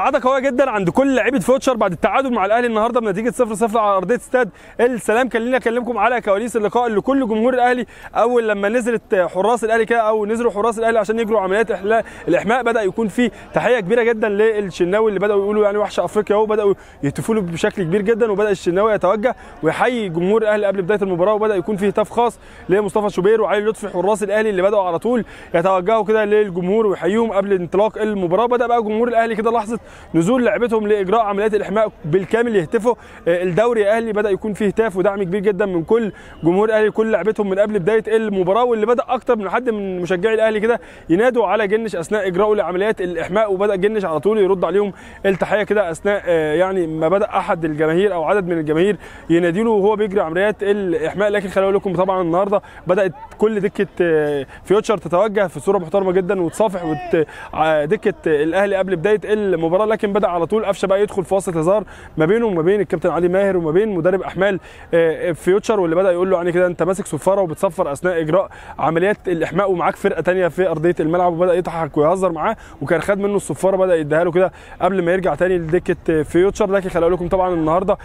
سعاده قويه جدا عند كل لعيبه فوتشر بعد التعادل مع الاهلي النهارده بنتيجه 0-0 على ارضيه استاد السلام خليني اكلمكم على كواليس اللقاء اللي كل جمهور الاهلي اول لما نزلت حراس الاهلي كده او نزلوا حراس الاهلي عشان يجروا عمليات إحلاء الاحماء بدا يكون في تحيه كبيره جدا للشناوي اللي بداوا يقولوا يعني وحش افريقيا اهو بداوا يهتفوا له بشكل كبير جدا وبدا الشناوي يتوجه ويحيي جمهور الاهلي قبل بدايه المباراه وبدا يكون في هتاف خاص لمصطفى شوبير وعلي لطفي حراس الاهلي اللي بداوا على طول يتوجهوا كده للجمهور ويحييهم قبل انطلاق المباراه بدا بقى جمهور الاهلي كده لحظه نزول لعبتهم لاجراء عمليات الاحماء بالكامل يهتفوا الدوري الاهلي بدا يكون فيه هتاف ودعم كبير جدا من كل جمهور الاهلي كل لعبتهم من قبل بدايه المباراه واللي بدا اكتر من حد من مشجعي الاهلي كده ينادوا على جنش اثناء اجراءه لعمليات الاحماء وبدا جنش على طول يرد عليهم التحيه كده اثناء يعني ما بدا احد الجماهير او عدد من الجماهير ينادي له وهو بيجري عمليات الاحماء لكن خليني اقول لكم طبعا النهارده بدات كل دكه فيوتشر تتوجه في صوره محترمه جدا وتصافح وت... دكه الاهلي قبل بدايه المباراه لكن بدا على طول قفشه بقى يدخل في وسط هزار ما بينه وما بين الكابتن علي ماهر وما بين مدرب احمال فيوتشر واللي بدا يقول له يعني كده انت ماسك صفاره وبتصفر اثناء اجراء عمليات الاحماء ومعاك فرقه ثانيه في ارضيه الملعب وبدا يضحك ويهزر معاه وكان خد منه الصفاره بدا يديها له كده قبل ما يرجع ثاني لدكه فيوتشر لكن خليني اقول لكم طبعا النهارده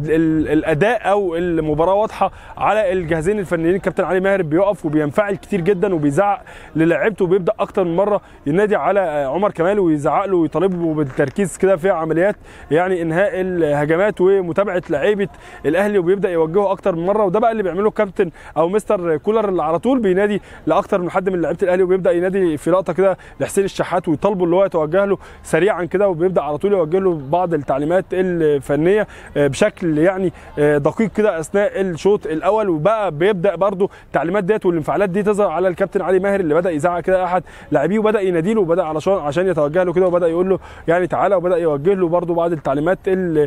الاداء او المباراه واضحه على الجهازين الفنيين الكابتن علي ماهر بيقف وبينفعل كتير جدا وبيزعق للاعيبته وبيبدا اكتر من مره ينادي على عمر كمال ويزعق له ويطالبه بالتركيز كده في عمليات يعني انهاء الهجمات ومتابعه لعيبه الاهلي وبيبدا يوجهه اكتر من مره وده بقى اللي بيعمله الكابتن او مستر كولر اللي على طول بينادي لاكتر من حد من لعيبه الاهلي وبيبدا ينادي في لقطه كده لحسين الشحات ويطالبه اللي هو يتوجه له سريعا كده وبيبدا على طول يوجه له بعض التعليمات الفنيه بشكل يعني دقيق كده اثناء الشوط الاول وبقى بيبدا برده التعليمات ديت والانفعالات دي تظهر على الكابتن علي ماهر اللي بدا يزعق كده احد لاعبيه وبدا ينادي له وبدا علشان عشان يتوجه له كده وبدا يقول له يعني تعالى وبدا يوجه له برده بعض التعليمات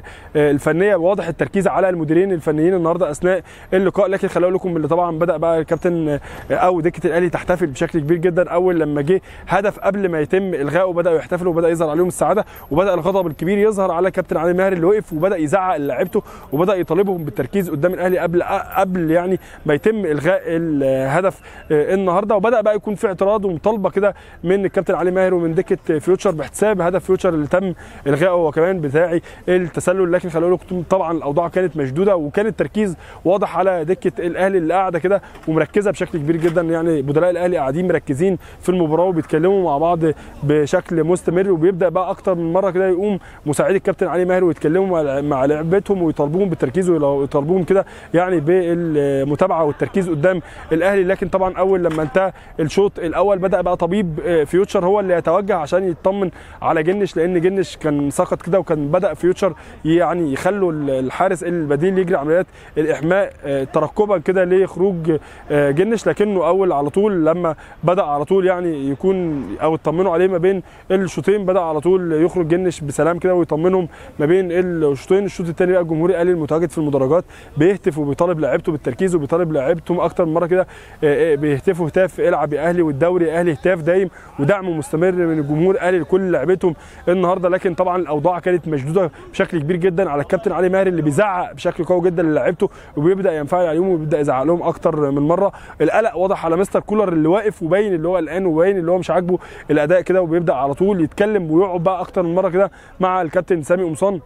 الفنيه واضح التركيز على المديرين الفنيين النهارده اثناء اللقاء لكن خليني اقول لكم اللي طبعا بدا بقى الكابتن او دكه الاهلي تحتفل بشكل كبير جدا اول لما جه هدف قبل ما يتم الغائه بداوا يحتفلوا وبدا يظهر عليهم السعاده وبدا الغضب الكبير يظهر على كابتن علي ماهر اللي وقف وبدا يزعق لعيبته وبدا يطالبهم بالتركيز قدام الاهلي قبل قبل يعني ما يتم الغاء الهدف النهارده وبدا بقى يكون في اعتراض ومطالبه كده من الكابتن علي ماهر ومن دكه فيوتشر باحتساب هدف فيوتشر اللي تم الغائه هو كمان بتاعي التسلل لكن خليني لكم طبعا الاوضاع كانت مشدوده وكان التركيز واضح على دكه الاهلي اللي قاعده كده ومركزه بشكل كبير جدا يعني بدلاء الاهلي قاعدين مركزين في المباراه وبيتكلموا مع بعض بشكل مستمر وبيبدا بقى اكتر من مره كده يقوم مساعد الكابتن علي ماهر ويتكلموا مع لعبتهم ويطالبوهم بالتركيز ويطالبوهم كده يعني بالمتابعه والتركيز قدام الاهلي لكن طبعا اول لما انتهى الشوط الاول بدا بقى طبيب فيوتشر هو اللي يتوجه عشان يطمن على جنش لان جنش كان سقط كده وكان بدا فيوتشر يعني يخلوا الحارس البديل يجري عمليات الاحماء ترقبا كده لخروج جنش لكنه اول على طول لما بدا على طول يعني يكون او اطمنوا عليه ما بين الشوطين بدا على طول يخرج جنش بسلام كده ويطمنهم ما بين الشوطين الشوط الثاني بقى الجمهور الاهلي المتواجد في المدرجات بيهتف وبيطالب لعيبته بالتركيز وبيطالب لعيبتهم اكتر من مره كده بيهتفوا هتاف العب يا اهلي والدوري اهلي هتاف دايم ودعم مستمر من الجمهور الاهلي لكل لعيبتهم النهارده لكن طبعا الاوضاع كانت مشدوده بشكل كبير جدا على الكابتن علي ماهر اللي بيزعق بشكل قوي جدا للاعيبته وبيبدا ينفعل عليهم وبيبدا يزعق لهم اكتر من مره القلق واضح على مستر كولر اللي واقف وباين اللي هو قلقان وباين اللي هو مش عاجبه الاداء كده وبيبدا على طول يتكلم ويقعد بقى اكتر من مره كده مع الكابتن سامي قمصان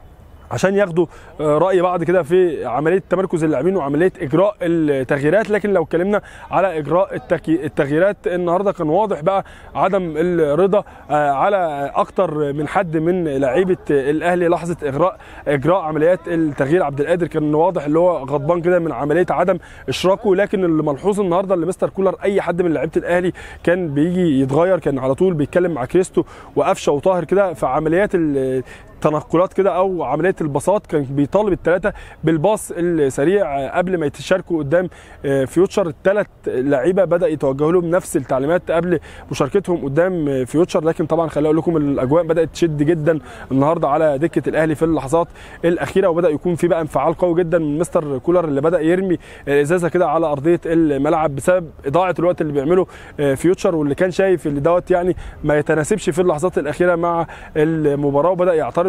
عشان ياخدوا راي بعض كده في عمليه تمركز اللاعبين وعمليه اجراء التغييرات لكن لو اتكلمنا على اجراء التغييرات النهارده كان واضح بقى عدم الرضا على اكتر من حد من لعيبه الاهلي لحظه اجراء اجراء عمليات التغيير عبد القادر كان واضح اللي هو غضبان كده من عمليه عدم اشراكه لكن اللي ملحوظ النهارده اللي مستر كولر اي حد من لعيبه الاهلي كان بيجي يتغير كان على طول بيتكلم مع كريستو وقفشه وطاهر كده في عمليات تنقلات كده او عمليه الباصات كان بيطالب الثلاثه بالباص السريع قبل ما يتشاركوا قدام فيوتشر الثلاث لعيبه بدا يتوجهوا لهم نفس التعليمات قبل مشاركتهم قدام فيوتشر لكن طبعا خليني اقول لكم الاجواء بدات تشد جدا النهارده على دكه الاهلي في اللحظات الاخيره وبدا يكون في بقى انفعال قوي جدا من مستر كولر اللي بدا يرمي الازازه كده على ارضيه الملعب بسبب اضاعه الوقت اللي بيعمله فيوتشر واللي كان شايف اللي دوت يعني ما يتناسبش في اللحظات الاخيره مع المباراه وبدا يعترض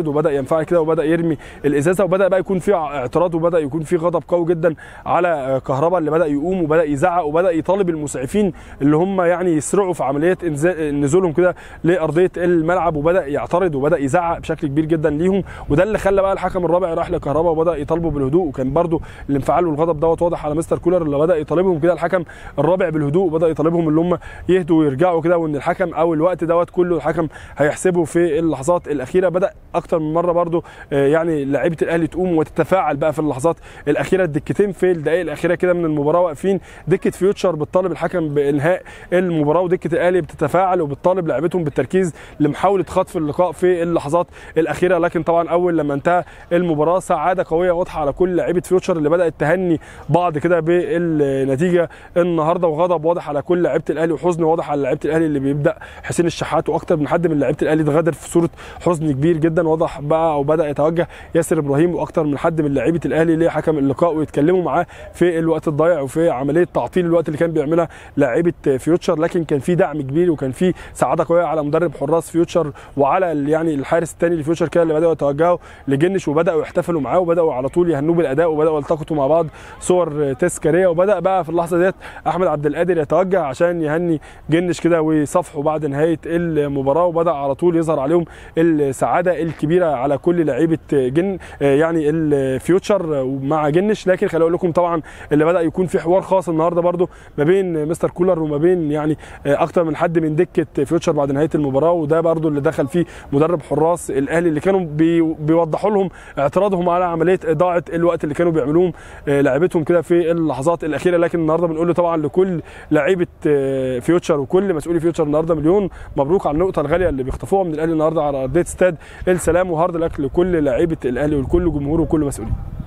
يعترض وبدا ينفعل كده وبدا يرمي الازازه وبدا بقى يكون في اعتراض وبدا يكون في غضب قوي جدا على كهربا اللي بدا يقوم وبدا يزعق وبدا يطالب المسعفين اللي هم يعني يسرعوا في عمليه نزولهم كده لارضيه الملعب وبدا يعترض وبدا يزعق بشكل كبير جدا ليهم وده اللي خلى بقى الحكم الرابع راح لكهربا وبدا يطالبه بالهدوء وكان برده الانفعال والغضب دوت واضح على مستر كولر اللي بدا يطالبهم كده الحكم الرابع بالهدوء وبدا يطالبهم اللي هم يهدوا ويرجعوا كده وان الحكم او الوقت دوت كله الحكم هيحسبه في اللحظات الاخيره بدا اكتر من مره برده يعني لعيبه الاهلي تقوم وتتفاعل بقى في اللحظات الاخيره الدكتين في الدقائق الاخيره كده من المباراه واقفين دكه فيوتشر بتطالب الحكم بانهاء المباراه ودكه الاهلي بتتفاعل وبتطالب لعيبتهم بالتركيز لمحاوله خطف اللقاء في اللحظات الاخيره لكن طبعا اول لما انتهى المباراه سعاده قويه واضحه على كل لعيبه فيوتشر اللي بدات تهني بعض كده بالنتيجه النهارده وغضب واضح على كل لعيبه الاهلي وحزن واضح على لعيبه الاهلي اللي بيبدا حسين الشحات واكتر من حد من لعيبه الاهلي اتغادر في صوره حزن كبير جدا واضح بقى او بدا يتوجه ياسر ابراهيم واكتر من حد من لعيبه الاهلي لحكم اللقاء ويتكلموا معاه في الوقت الضايع وفي عمليه تعطيل الوقت اللي كان بيعملها لعيبه فيوتشر لكن كان في دعم كبير وكان في سعاده قويه على مدرب حراس فيوتشر وعلى يعني الحارس الثاني لفيوتشر كده اللي بداوا يتوجهوا لجنش وبداوا يحتفلوا معاه وبداوا على طول يهنوه بالاداء وبداوا يلتقطوا مع بعض صور تذكاريه وبدا بقى في اللحظه ديت احمد عبد القادر يتوجه عشان يهني جنش كده ويصافحه بعد نهايه المباراه وبدا على طول يظهر عليهم السعاده الكبيره على كل لعيبه جن يعني الفيوتشر مع جنش لكن خليني اقول لكم طبعا اللي بدا يكون في حوار خاص النهارده برده ما بين مستر كولر وما بين يعني اكتر من حد من دكه فيوتشر بعد نهايه المباراه وده برده اللي دخل فيه مدرب حراس الاهلي اللي كانوا بي بيوضحوا لهم اعتراضهم على عمليه اضاعه الوقت اللي كانوا بيعملوهم لعيبتهم كده في اللحظات الاخيره لكن النهارده بنقول له طبعا لكل لعيبه فيوتشر وكل مسؤولي فيوتشر النهارده مليون مبروك على النقطه الغاليه اللي بيخطفوها من الاهلي النهارده على ارضيه استاد السلام وهارد لك لكل لعيبه الاهلي ولكل جمهوره وكل مسؤولين